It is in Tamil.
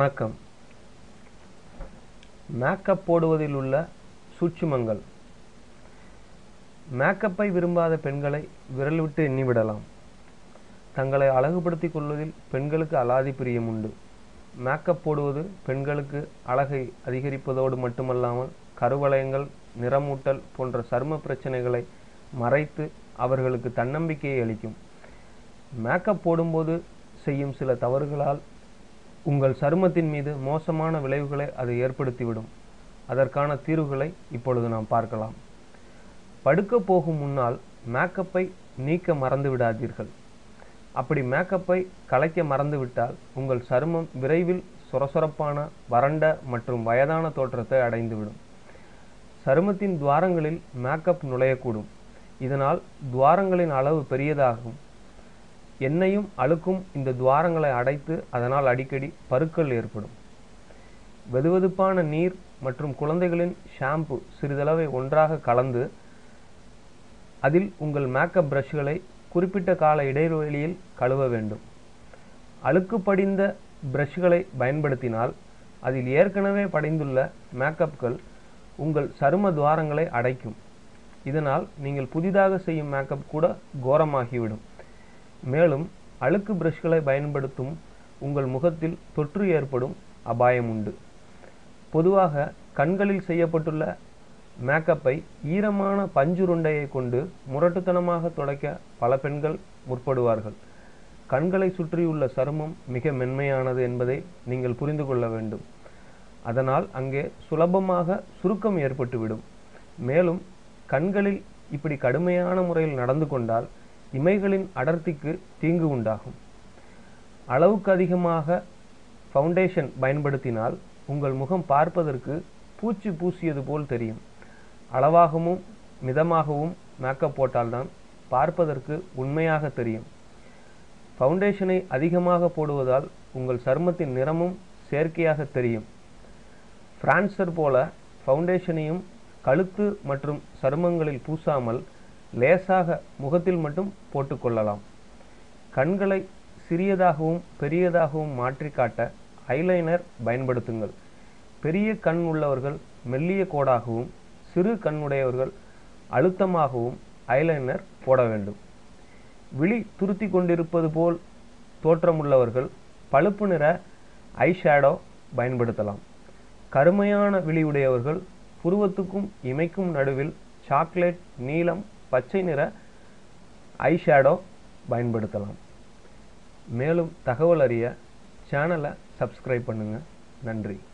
வணக்கம் மேக்கப் போடுவதில் உள்ள சூட்சுமங்கள் மேக்கப்பை விரும்பாத பெண்களை விரல் விட்டு எண்ணிவிடலாம் தங்களை அழகுபடுத்திக் கொள்வதில் பெண்களுக்கு அலாதி பிரியம் உண்டு மேக்கப் போடுவது பெண்களுக்கு அழகை அதிகரிப்பதோடு மட்டுமல்லாமல் கருவளையங்கள் நிறமூட்டல் போன்ற சரும பிரச்சனைகளை மறைத்து அவர்களுக்கு தன்னம்பிக்கையை அளிக்கும் மேக்கப் போடும்போது செய்யும் சில தவறுகளால் உங்கள் சருமத்தின் மீது மோசமான விளைவுகளை அது ஏற்படுத்திவிடும் அதற்கான தீர்வுகளை இப்பொழுது நாம் பார்க்கலாம் படுக்க போகும் முன்னால் மேக்கப்பை நீக்க மறந்து விடாதீர்கள் அப்படி மேக்கப்பை கலைக்க மறந்துவிட்டால் உங்கள் சருமம் விரைவில் சொரசொரப்பான வறண்ட மற்றும் வயதான தோற்றத்தை அடைந்துவிடும் சருமத்தின் துவாரங்களில் மேக்கப் நுழையக்கூடும் இதனால் துவாரங்களின் அளவு பெரியதாகும் எண்ணெயும் அழுக்கும் இந்த துவாரங்களை அடைத்து அதனால் அடிக்கடி பருக்கள் ஏற்படும் வெதுவெதுப்பான நீர் மற்றும் குழந்தைகளின் ஷாம்பு சிறிதளவை ஒன்றாக கலந்து அதில் உங்கள் மேக்கப் பிரஷ்களை குறிப்பிட்ட கால இடைவெளியில் கழுவ வேண்டும் அழுக்கு படிந்த பிரஷ்களை பயன்படுத்தினால் அதில் ஏற்கனவே படிந்துள்ள மேக்கப்கள் உங்கள் சரும துவாரங்களை அடைக்கும் இதனால் நீங்கள் புதிதாக செய்யும் மேக்கப் கூட கோரமாகிவிடும் மேலும் அழுக்கு பிரஷ்களை பயன்படுத்தும் உங்கள் முகத்தில் தொற்று ஏற்படும் அபாயம் உண்டு பொதுவாக கண்களில் செய்யப்பட்டுள்ள மேக்கப்பை ஈரமான பஞ்சுருண்டையை கொண்டு முரட்டுத்தனமாக துடைக்க பல பெண்கள் முற்படுவார்கள் கண்களை சுற்றியுள்ள சருமம் மிக மென்மையானது என்பதை நீங்கள் புரிந்து கொள்ள வேண்டும் அதனால் அங்கே சுலபமாக சுருக்கம் ஏற்பட்டுவிடும் மேலும் கண்களில் இப்படி கடுமையான முறையில் நடந்து கொண்டால் இமைகளின் அடர்த்திக்கு தீங்கு உண்டாகும் அளவுக்கு அதிகமாக ஃபவுண்டேஷன் பயன்படுத்தினால் உங்கள் முகம் பார்ப்பதற்கு பூச்சி பூசியது போல் தெரியும் அளவாகவும் மிதமாகவும் மேக்கப் போட்டால்தான் பார்ப்பதற்கு உண்மையாக தெரியும் ஃபவுண்டேஷனை அதிகமாக போடுவதால் உங்கள் சருமத்தின் நிறமும் செயற்கையாக தெரியும் பிரான்சர் போல ஃபவுண்டேஷனையும் கழுத்து மற்றும் சருமங்களில் பூசாமல் லேசாக முகத்தில் மட்டும் போட்டுக்கொள்ளலாம் கண்களை சிறியதாகவும் பெரியதாகவும் மாற்றி காட்ட ஐலைனர் பயன்படுத்துங்கள் பெரிய கண் உள்ளவர்கள் மெல்லிய கோடாகவும் சிறு கண்ணுடையவர்கள் அழுத்தமாகவும் ஐலைனர் போட வேண்டும் விழி துருத்தி கொண்டிருப்பது போல் தோற்றமுள்ளவர்கள் பழுப்பு நிற ஐஷேடோ பயன்படுத்தலாம் கருமையான விழியுடையவர்கள் புருவத்துக்கும் இமைக்கும் நடுவில் சாக்லேட் நீலம் பச்சை நிற ஐஷேடோ பயன்படுத்தலாம் மேலும் தகவல் அறிய சேனலை சப்ஸ்கிரைப் பண்ணுங்கள் நன்றி